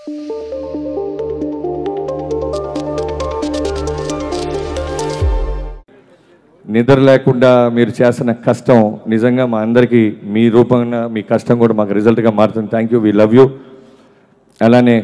నిద్ర లేకుండా మీరు చేస్తున్న కష్టం నిజంగా మా అందరికీ మీ రూపంగా మీ కష్టం కూడా మాకు రిజల్ట్గా మారుతుంది thank you we love you అలానే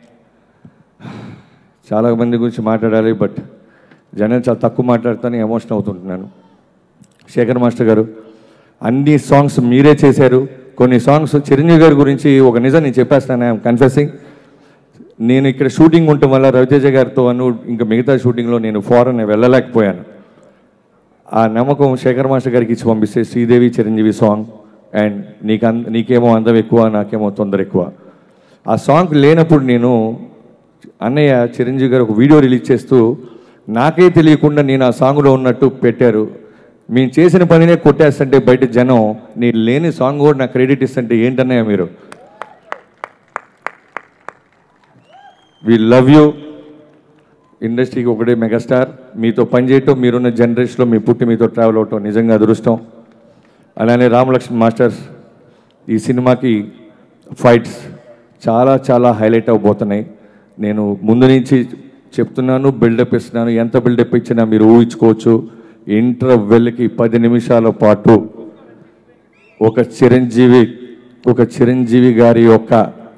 చాలా మంది గురించి మాట్లాడాలి బట్ జనం చాలా తక్కువ మాట్లాడుతాను ఎమోషన్ అవుతుంటున్నాను శేఖర్ మాస్టర్ గారు అన్ని సాంగ్స్ మీరే చేశారు కొన్ని సాంగ్స్ చిరంజీవి గారి గురించి ఒక నిజం నేను చెప్పేస్తాను ఐఎమ్ కన్ఫెసింగ్ నేను ఇక్కడ షూటింగ్ ఉండటం వల్ల రవితేజ గారితో అను ఇంకా మిగతా షూటింగ్లో నేను ఫారెన్ వెళ్ళలేకపోయాను ఆ నమ్మకం శేఖర్ మాస్టర్ గారికి ఇచ్చి పంపిస్తే శ్రీదేవి చిరంజీవి సాంగ్ అండ్ నీకు అంద నీకేమో అందం ఎక్కువ నాకేమో తొందర ఎక్కువ ఆ సాంగ్ లేనప్పుడు నేను అన్నయ్య చిరంజీవి గారు ఒక వీడియో రిలీజ్ చేస్తూ నాకే తెలియకుండా నేను ఆ సాంగ్లో ఉన్నట్టు పెట్టారు మేము చేసిన పనినే కొట్టేస్తుంటే బయట జనం నేను లేని సాంగ్ కూడా నాకు క్రెడిట్ ఇస్తుంటే ఏంటన్నయ్య మీరు వి లవ్ యూ ఇండస్ట్రీకి ఒకటే మెగాస్టార్ మీతో పనిచేయటం మీరున్న జనరేషన్లో మీ పుట్టి మీతో ట్రావెల్ అవటం నిజంగా అదృష్టం అలానే రామలక్ష్మణ్ మాస్టర్స్ ఈ సినిమాకి ఫైట్స్ చాలా చాలా హైలైట్ అవబోతున్నాయి నేను ముందు నుంచి చెప్తున్నాను బిల్డప్ ఇస్తున్నాను ఎంత బిల్డప్ ఇచ్చినా మీరు ఊహించుకోవచ్చు ఇంటర్వెల్కి పది నిమిషాల పాటు ఒక చిరంజీవి ఒక చిరంజీవి గారి యొక్క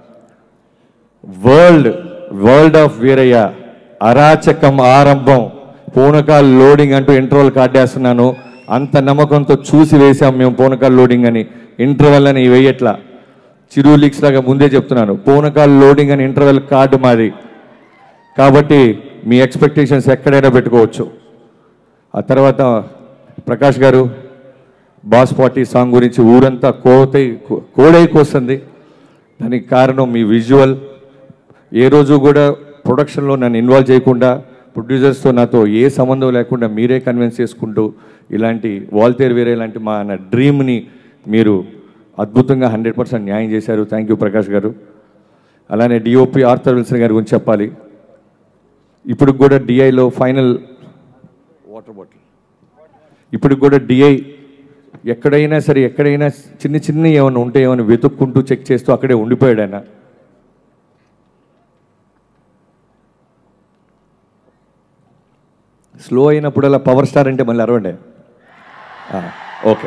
వరల్డ్ వరల్డ్ ఆఫ్ వీరయ్య అరాచకం ఆరంభం పూనకాల్ లోడింగ్ అంటూ ఇంటర్వల్ కాటేస్తున్నాను అంత నమ్మకంతో చూసి వేసాం మేము పూనకాల్ లోడింగ్ అని ఇంటర్వెల్ అని వేయట్లా చిరు లీక్స్ లాగా ముందే చెప్తున్నాను పూనకాల్ లోడింగ్ అని ఇంటర్వెల్ కార్డు మాది కాబట్టి మీ ఎక్స్పెక్టేషన్స్ ఎక్కడైనా పెట్టుకోవచ్చు ఆ తర్వాత ప్రకాష్ గారు బాస్ పార్టీ సాంగ్ గురించి ఊరంతా కోతై కోడై కోస్తుంది దానికి కారణం మీ విజువల్ ఏ రోజు కూడా ప్రొడక్షన్లో నన్ను ఇన్వాల్వ్ చేయకుండా ప్రొడ్యూసర్స్తో నాతో ఏ సంబంధం లేకుండా మీరే కన్విన్స్ చేసుకుంటూ ఇలాంటి వాల్తేర్ వేరే ఇలాంటి మా నా డ్రీమ్ని మీరు అద్భుతంగా హండ్రెడ్ పర్సెంట్ న్యాయం చేశారు థ్యాంక్ యూ ప్రకాష్ గారు అలానే డిఓపి ఆర్థర్ విల్సన్ గారి గురించి చెప్పాలి ఇప్పుడు కూడా డిఐలో ఫైనల్ వాటర్ బాటిల్ ఇప్పుడు కూడా డిఐ ఎక్కడైనా సరే ఎక్కడైనా చిన్న చిన్న ఏమైనా ఉంటే ఏమైనా వెతుక్కుంటూ చెక్ చేస్తూ అక్కడే ఉండిపోయాడు ఆయన స్లో అయినప్పుడల్లా పవర్ స్టార్ అంటే మళ్ళీ అరవండి ఆ, ఓకే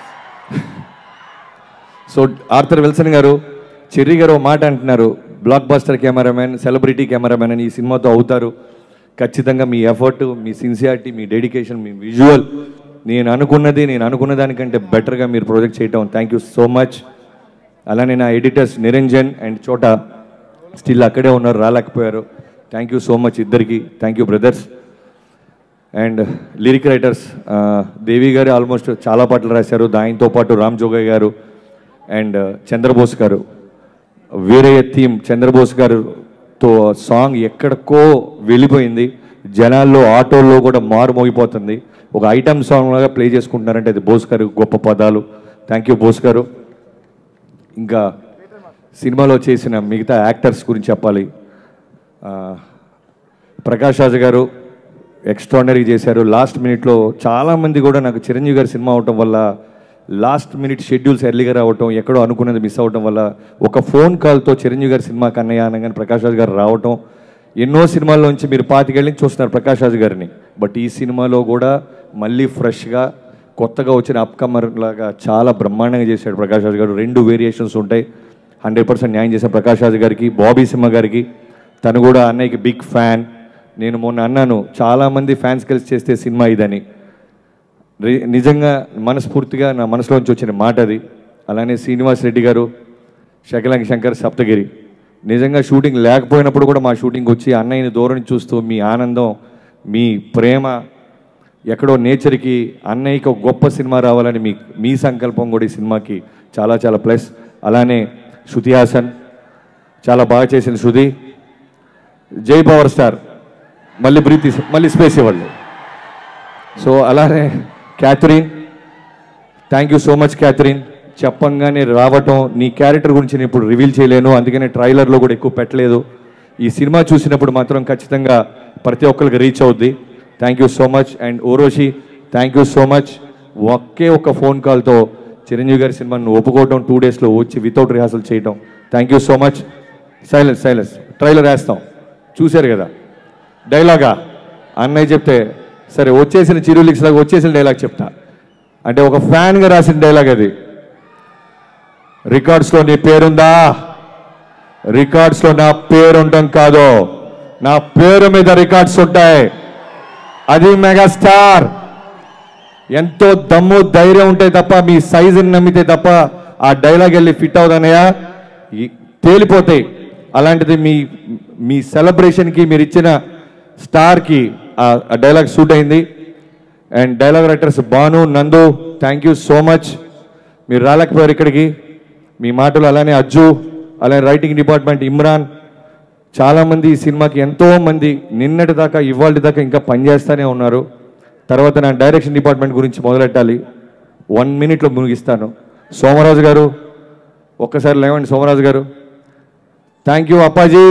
సో ఆర్థర్ విల్సన్ గారు చెర్రీ గారు ఒక మాట అంటున్నారు block buster cameraman celebrity cameraman అని ఈ సినిమాతో అవుతారు ఖచ్చితంగా మీ ఎఫర్ట్ మీ సిన్సియారిటీ మీ డెడికేషన్ మీ విజువల్ నేను అనుకున్నది నేను అనుకున్న దానికంటే బెటర్గా మీరు ప్రొజెక్ట్ చేయటం థ్యాంక్ యూ సో మచ్ అలానే నా editors Niranjan and Chota still అక్కడే ఉన్నారు రాలేకపోయారు థ్యాంక్ యూ సో మచ్ ఇద్దరికి thank you brothers and lyric writers Devi గారు ఆల్మోస్ట్ చాలా పాటలు రాశారు దానితో పాటు రామ్ జోగయ్య గారు అండ్ చంద్రబోస్ గారు వేరే థీమ్ చంద్రబోస్ గారుతో సాంగ్ ఎక్కడికో వెళ్ళిపోయింది జనాల్లో ఆటోల్లో కూడా మారు మోగిపోతుంది ఒక ఐటమ్ సాంగ్ లాగా ప్లే చేసుకుంటున్నారంటే అది బోస్ గారు గొప్ప పదాలు థ్యాంక్ యూ బోస్ గారు ఇంకా సినిమాలో చేసిన మిగతా యాక్టర్స్ గురించి చెప్పాలి ఆ, ప్రకాష్ రాజ్ గారు ఎక్స్ట్రాడనరీ చేశారు లాస్ట్ మినిట్లో చాలామంది కూడా నాకు చిరంజీవి గారి సినిమా అవటం వల్ల లాస్ట్ మినిట్ షెడ్యూల్స్ ఎర్లీగా రావటం ఎక్కడో అనుకున్నది మిస్ అవటం వల్ల ఒక ఫోన్ కాల్తో చిరంజీవి గారి సినిమా కన్నయ్య అనగానే ప్రకాష్ రాజ్ గారు రావటం ఎన్నో సినిమాల్లోంచి మీరు పాతికేళ్ళ నుంచి చూస్తున్నారు ప్రకాష్ రాజ్ గారిని బట్ ఈ సినిమాలో కూడా మళ్ళీ ఫ్రెష్గా కొత్తగా వచ్చిన అప్కమర్ లాగా చాలా బ్రహ్మాండంగా చేశాడు ప్రకాష్ రాజ్ గారు రెండు వేరియేషన్స్ ఉంటాయి హండ్రెడ్ పర్సెంట్ న్యాయం చేశారు ప్రకాష్ రాజ్ గారికి బాబీ సింహ గారికి తను కూడా అన్నయ్యకి బిగ్ ఫ్యాన్ నేను మొన్న అన్నాను చాలామంది ఫ్యాన్స్ కలిసి చేస్తే సినిమా ఇదని రి- నిజంగా మనస్ఫూర్తిగా నా మనసులోంచి వచ్చిన మాట అది అలానే శ్రీనివాస్ రెడ్డి గారు శకలంకి శంకర్ సప్తగిరి నిజంగా షూటింగ్ లేకపోయినప్పుడు కూడా మా షూటింగ్ వచ్చి అన్నయ్యని దూరం నుంచి చూస్తూ మీ ఆనందం మీ ప్రేమ ఎక్కడో నేచర్కి అన్నయ్యకి ఒక గొప్ప సినిమా రావాలని మీ మీ సంకల్పం కూడా ఈ సినిమాకి చాలా చాలా ప్లస్ అలానే శృతి హాసన్ చాలా బాగా చేసిన శృతి జై పవర్ స్టార్ మళ్ళీ బ్రీత్ తీసు మళ్ళీ స్పేస్ ఇవ్వండి సో అలానే Catherine thank you so much Catherine చెప్పంగానే రావటం నీ క్యారెక్టర్ గురించి నేను ఇప్పుడు రివీల్ చేయలేను అందుకనే ట్రైలర్లో కూడా ఎక్కువ పెట్టలేదు ఈ సినిమా చూసినప్పుడు మాత్రం ఖచ్చితంగా ప్రతి ఒక్కరికి రీచ్ అవుద్ది thank you so much and ఓరోషి థ్యాంక్ యూ సో మచ్ ఒకే ఒక ఫోన్ కాల్తో చిరంజీవి గారి సినిమాను ఒప్పుకోవడం టూ డేస్లో వచ్చి వితౌట్ రిహార్సల్ చేయడం thank you so much silence silence trailer వేస్తాం చూశారు కదా డైలాగా అన్నయ్య చెప్తే సరే వచ్చేసిన చిరులిక్స్ లాగా వచ్చేసిన డైలాగ్ చెప్తా అంటే ఒక ఫ్యాన్గా రాసిన డైలాగ్ అది రికార్డ్స్లో నీ పేరుందా రికార్డ్స్లో నా పేరు ఉండడం కాదు నా పేరు మీద రికార్డ్స్ ఉంటాయి అది మెగాస్టార్ ఎంతో దమ్ము ధైర్యం ఉంటే తప్ప మీ సైజుని నమ్మితే తప్ప ఆ డైలాగ్ వెళ్ళి ఫిట్ అవుదనయా తేలిపోతాయి అలాంటిది మీ మీ సెలబ్రేషన్కి మీరు ఇచ్చిన స్టార్కి ఆ డైలాగ్ సూట్ అయింది and dialogue writers Bhanu Nandu thank you so much మీరు రాలేకపోయారు ఇక్కడికి మీ మాటలు అలానే అజ్జు అలానే రైటింగ్ డిపార్ట్మెంట్ ఇమ్రాన్ చాలామంది ఈ సినిమాకి ఎంతో మంది నిన్నటి దాకా ఇవాళ దాకా ఇంకా పనిచేస్తూనే ఉన్నారు తర్వాత నా డైరెక్షన్ డిపార్ట్మెంట్ గురించి మొదలెట్టాలి వన్ మినిట్లో ముగిస్తాను సోమరాజు గారు ఒక్కసారి లేవండి సోమరాజు గారు థ్యాంక్ యూ అప్పాజీ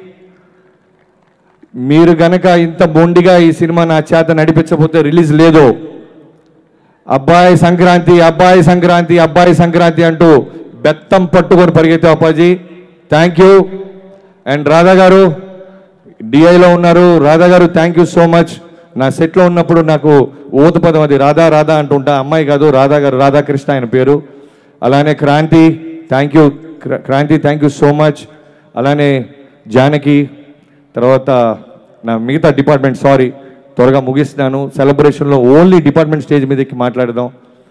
మీరు గనక ఇంత బొండిగా ఈ సినిమా నా చేత నడిపించకపోతే రిలీజ్ లేదు అబ్బాయి సంక్రాంతి అబ్బాయి సంక్రాంతి అబ్బాయి సంక్రాంతి అంటూ బెత్తం పట్టుకొని పరిగెత్తే Appaji thank you and Radha గారు డిఐలో ఉన్నారు రాధా గారు థ్యాంక్ యూ సో మచ్ నా సెట్లో ఉన్నప్పుడు నాకు ఊత పదం అది రాధా రాధా అంటుంటా అమ్మాయి కాదు రాధా గారు రాధాకృష్ణ ఆయన పేరు అలానే Kranthi thank you Kranthi thank you so much అలానే జానకి తర్వాత నా మిగతా డిపార్ట్మెంట్ సారీ త్వరగా ముగిస్తున్నాను సెలబ్రేషన్లో ఓన్లీ డిపార్ట్మెంట్ స్టేజ్ మీదకి మాట్లాడదాం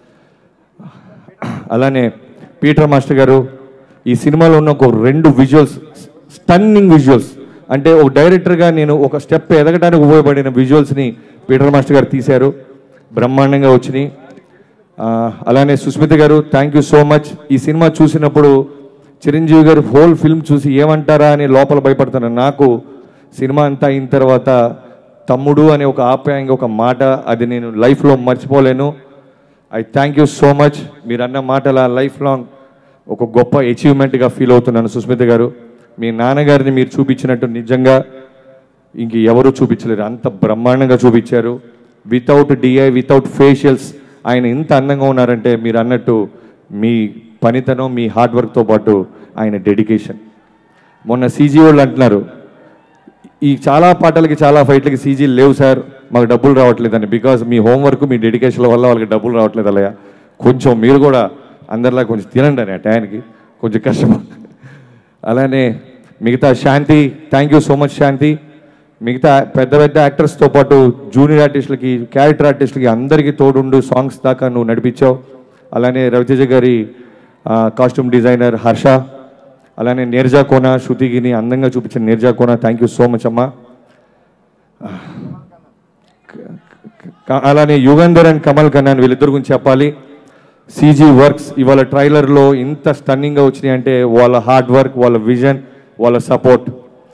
అలానే పీటర్ మాస్టర్ గారు ఈ సినిమాలో ఉన్న ఒక రెండు విజువల్స్ స్టన్నింగ్ విజువల్స్ అంటే ఒక డైరెక్టర్గా నేను ఒక స్టెప్ ఎదగడానికి ఉపయోగపడిన విజువల్స్ని పీటర్ మాస్టర్ గారు తీశారు బ్రహ్మాండంగా వచ్చినాయి ఆ, అలానే సుస్మిత గారు థ్యాంక్ యూ సో మచ్ ఈ సినిమా చూసినప్పుడు చిరంజీవి గారు హోల్ ఫిల్మ్ చూసి ఏమంటారా అని లోపల భయపడుతున్న నాకు సినిమా అంతా అయిన తర్వాత తమ్ముడు అనే ఒక ఆప్యాయంగా ఒక మాట అది నేను లైఫ్లో మర్చిపోలేను I thank you so much మీరు అన్న మాటల లైఫ్ లాంగ్ ఒక గొప్ప అచీవ్మెంట్గా ఫీల్ అవుతున్నాను సుస్మిత గారు మీ నాన్నగారిని మీరు చూపించినట్టు నిజంగా ఇంక ఎవరు చూపించలేరు అంత బ్రహ్మాండంగా చూపించారు వితౌట్ డిఐ వితౌట్ ఫేషియల్స్ ఆయన ఇంత అందంగా ఉన్నారంటే మీరు అన్నట్టు మీ పనితనం మీ హార్డ్ వర్క్తో పాటు ఆయన డెడికేషన్ మొన్న సీజీ వాళ్ళు అంటున్నారు ఈ చాలా పాటలకి చాలా ఫైట్లకి సీజీ లేవు సార్ మాకు డబ్బులు రావట్లేదని బికాజ్ మీ హోంవర్క్ మీ డెడికేషన్ వల్ల వాళ్ళకి డబ్బులు రావట్లేదు అలయ్య కొంచెం మీరు కూడా అందరిలా కొంచెం తినండి అని ఆ టయానికి కొంచెం కష్టం అలానే మిగతా Shanti thank you so much Shanti మిగతా పెద్ద పెద్ద యాక్టర్స్తో పాటు జూనియర్ ఆర్టిస్టులకి క్యారెక్టర్ ఆర్టిస్టులకి అందరికీ తోడుండు సాంగ్స్ దాకా నువ్వు నడిపించావు అలానే రవితేజ గారి కాస్ట్యూమ్ డిజైనర్ హర్ష అలానే నీర్జా కోన శృతిగిని అందంగా చూపించిన Neerja Kona thank you so much అమ్మా క- అలానే యుగంధర్ అండ్ కమల్ కన్నాన్ వీళ్ళిద్దరి గురించి చెప్పాలి సీజీ వర్క్స్ ఇవాళ ట్రైలర్లో ఇంత స్టన్నింగ్గా వచ్చినాయి అంటే వాళ్ళ హార్డ్ వర్క్ వాళ్ళ విజన్ వాళ్ళ సపోర్ట్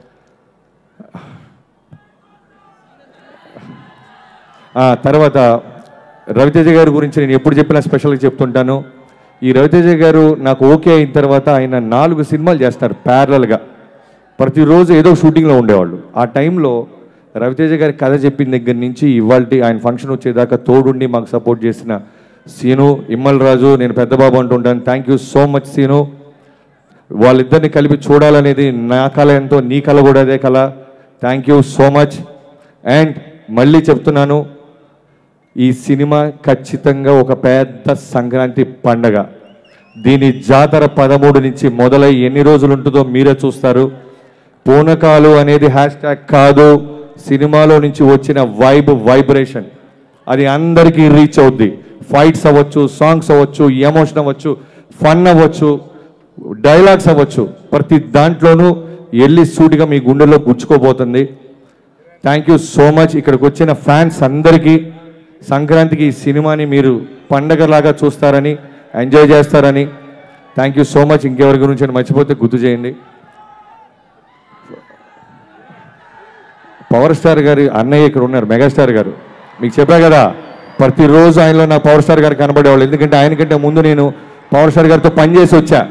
తర్వాత రవితేజ గారి గురించి నేను ఎప్పుడు చెప్పినా స్పెషల్గా చెప్తుంటాను ఈ రవితేజ గారు నాకు ఓకే అయిన తర్వాత ఆయన నాలుగు సినిమాలు చేస్తారు ప్యారలల్గా ప్రతిరోజు ఏదో షూటింగ్లో ఉండేవాళ్ళు ఆ టైంలో రవితేజ గారి కథ చెప్పిన దగ్గర నుంచి ఇవాళ ఆయన ఫంక్షన్ వచ్చేదాకా తోడుండి మాకు సపోర్ట్ చేసిన సీను ఇమ్మల్ రాజు నేను పెద్దబాబు అంటుంటాను thank you so much Seenu వాళ్ళిద్దరిని కలిపి చూడాలనేది నా కళ ఎంతో నీ కళ కూడా అదే కళ thank you so much and మళ్ళీ చెప్తున్నాను ఈ సినిమా ఖచ్చితంగా ఒక పెద్ద సంక్రాంతి పండగ దీని జాతర పదమూడు నుంచి మొదలై ఎన్ని రోజులు ఉంటుందో మీరే చూస్తారు పూనకాలు అనేది హ్యాష్ ట్యాగ్ కాదు సినిమాలో నుంచి వచ్చిన వైబ్ వైబ్రేషన్ అది అందరికీ రీచ్ అవుద్ది ఫైట్స్ అవ్వచ్చు సాంగ్స్ అవ్వచ్చు ఎమోషన్ అవ్వచ్చు ఫన్ అవ్వచ్చు డైలాగ్స్ అవ్వచ్చు ప్రతి దాంట్లోనూ వెళ్ళి సూటిగా మీ గుండెలో గుచ్చుకోబోతుంది థ్యాంక్ యూ సో మచ్ ఇక్కడికి వచ్చిన ఫ్యాన్స్ అందరికీ సంక్రాంతికి ఈ సినిమాని మీరు పండగలాగా చూస్తారని ఎంజాయ్ చేస్తారని థ్యాంక్ యూ సో మచ్ ఇంకెవరి గురించి అయినా మర్చిపోతే గుర్తు చేయండి పవర్ స్టార్ గారి అన్నయ్య ఇక్కడ ఉన్నారు మెగాస్టార్ గారు మీకు చెప్పా కదా ప్రతిరోజు ఆయనలో నా పవర్ స్టార్ గారు కనబడేవాళ్ళు ఎందుకంటే ఆయనకంటే ముందు నేను పవర్ స్టార్ గారితో పనిచేసి వచ్చా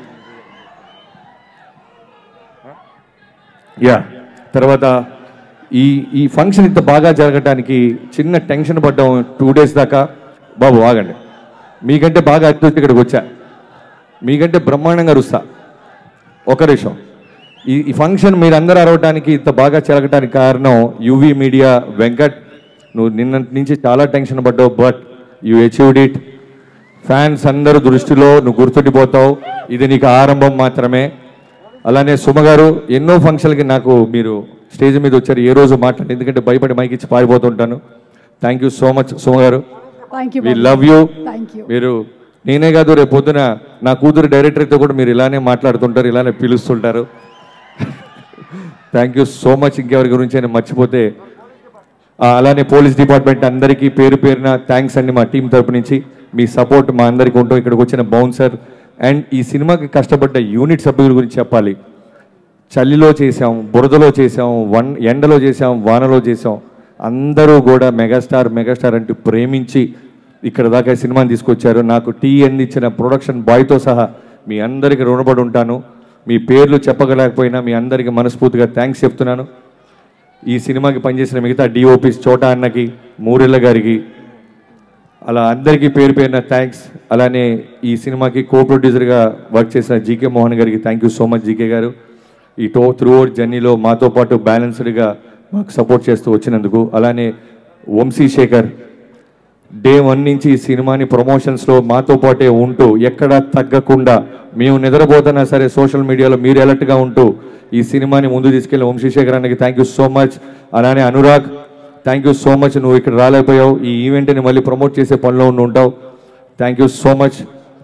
యా తర్వాత ఈ ఈ ఫంక్షన్ ఇంత బాగా జరగటానికి చిన్న టెన్షన్ పడ్డాం టూ డేస్ దాకా బాబు ఆగండి మీకంటే బాగా అర్థం ఇక్కడికి వచ్చా మీకంటే బ్రహ్మాండంగా రుస్తా ఒక నిమిషం ఈ ఈ ఫంక్షన్ మీరందరూ అరవటానికి ఇంత బాగా జరగటానికి కారణం యువి మీడియా వెంకట్ నువ్వు నిన్న నుంచి చాలా టెన్షన్ పడ్డావు but you achieved it fans అందరూ దృష్టిలో నువ్వు గుర్తుండిపోతావు ఇది నీకు ఆరంభం మాత్రమే అలానే సుమ గారు ఎన్నో ఫంక్షన్లకి నాకు మీరు స్టేజ్ మీద వచ్చారు ఏ రోజు మాట్లాడి ఎందుకంటే భయపడి మైక్ ఇచ్చి పారిపోతుంటాను thank you so much Suma గారు thank you we love you thank you మీరు నేనే కాదు రేపు పొద్దున నా కూతురు డైరెక్టర్తో కూడా మీరు ఇలానే మాట్లాడుతుంటారు ఇలానే పిలుస్తుంటారు థ్యాంక్ యూ సో మచ్ ఇంకెవరి గురించి అయినా మర్చిపోతే ఆ, అలానే పోలీస్ డిపార్ట్మెంట్ అందరికీ పేరు పేరున థ్యాంక్స్ అండి మా టీం తరపు నుంచి మీ సపోర్ట్ మా అందరికీ ఉంటాం ఇక్కడికి వచ్చిన బౌన్సర్ అండ్ ఈ సినిమాకి కష్టపడ్డ యూనిట్ సభ్యుల గురించి చెప్పాలి చలిలో చేసాం బురదలో చేసాం వన్ ఎండలో చేసాం వానలో చేసాం అందరూ కూడా మెగాస్టార్ మెగాస్టార్ అంటూ ప్రేమించి ఇక్కడ దాకా ఈ సినిమాని తీసుకొచ్చారు నాకు టీ అందించిన ప్రొడక్షన్ బాయ్తో సహా మీ అందరికీ రుణపడి ఉంటాను మీ పేర్లు చెప్పగలేకపోయినా మీ అందరికీ మనస్ఫూర్తిగా థ్యాంక్స్ చెప్తున్నాను ఈ సినిమాకి పనిచేసిన మిగతా డిఓపిస్ చోటా అన్నకి మూరెళ్ళ గారికి అలా అందరికీ పేరు పేరున థ్యాంక్స్ అలానే ఈ సినిమాకి కో ప్రొడ్యూసర్గా వర్క్ చేసిన జీకే మోహన్ గారికి thank you so much GK గారు ఈ టో త్రూ అవుట్ జర్నీలో మాతో పాటు బ్యాలెన్స్డ్గా మాకు సపోర్ట్ చేస్తూ వచ్చినందుకు అలానే వంశీ శేఖర్ డే వన్ నుంచి ఈ సినిమాని ప్రమోషన్స్లో మాతో పాటే ఉంటూ ఎక్కడా తగ్గకుండా మేము నిద్రపోతున్నా సరే సోషల్ మీడియాలో మీరు అలర్ట్గా ఉంటూ ఈ సినిమాని ముందు తీసుకెళ్ళి వంశీశేఖర్ అన్నకి థ్యాంక్ యూ సో మచ్ అలానే Anurag thank you so much నువ్వు ఇక్కడ రాలేకపోయావు ఈ ఈవెంట్ని మళ్ళీ ప్రమోట్ చేసే పనిలో ఉండి ఉంటావు థ్యాంక్ యూ సో మచ్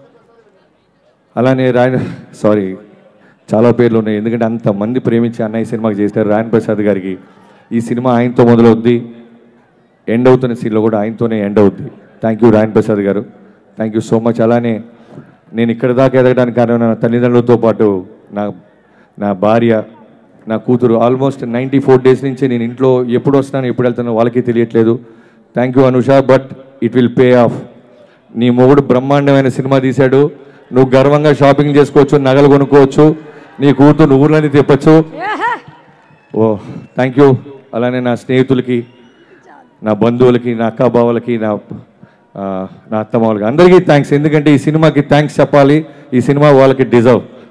అలానే రాయన్ సారీ చాలా పేర్లు ఉన్నాయి ఎందుకంటే అంతమంది ప్రేమించి అన్నయ్య సినిమాకి చేశారు రాయన్ ప్రసాద్ గారికి ఈ సినిమా ఆయనతో మొదలవుద్ది ఎండ్ అవుతున్న సీన్లో కూడా ఆయనతోనే ఎండ్ అవుద్ది థ్యాంక్ యూ రాయన్ ప్రసాద్ గారు థ్యాంక్ యూ సో మచ్ అలానే నేను ఇక్కడ దాకా ఎదగడానికి కారణం నా తల్లిదండ్రులతో పాటు నా నా భార్య నా కూతురు ఆల్మోస్ట్ నైంటీ ఫోర్ డేస్ నుంచి నేను ఇంట్లో ఎప్పుడు వస్తున్నాను ఎప్పుడు వెళ్తానో వాళ్ళకి తెలియట్లేదు thank you Anusha but it will pay off నీ మొగుడు బ్రహ్మాండమైన సినిమా తీశాడు నువ్వు గర్వంగా షాపింగ్ చేసుకోవచ్చు నగలు కొనుక్కోవచ్చు నీ కూతురు ఊర్లని తిప్పచ్చు ఓ థ్యాంక్ యూ అలానే నా స్నేహితులకి నా బంధువులకి నా అక్క బావలకి నా ఆ, నా అత్తమ్మ వాళ్ళకి అందరికీ థ్యాంక్స్ ఎందుకంటే ఈ సినిమాకి థ్యాంక్స్ చెప్పాలి ఈ సినిమా వాళ్ళకి డిజర్వ్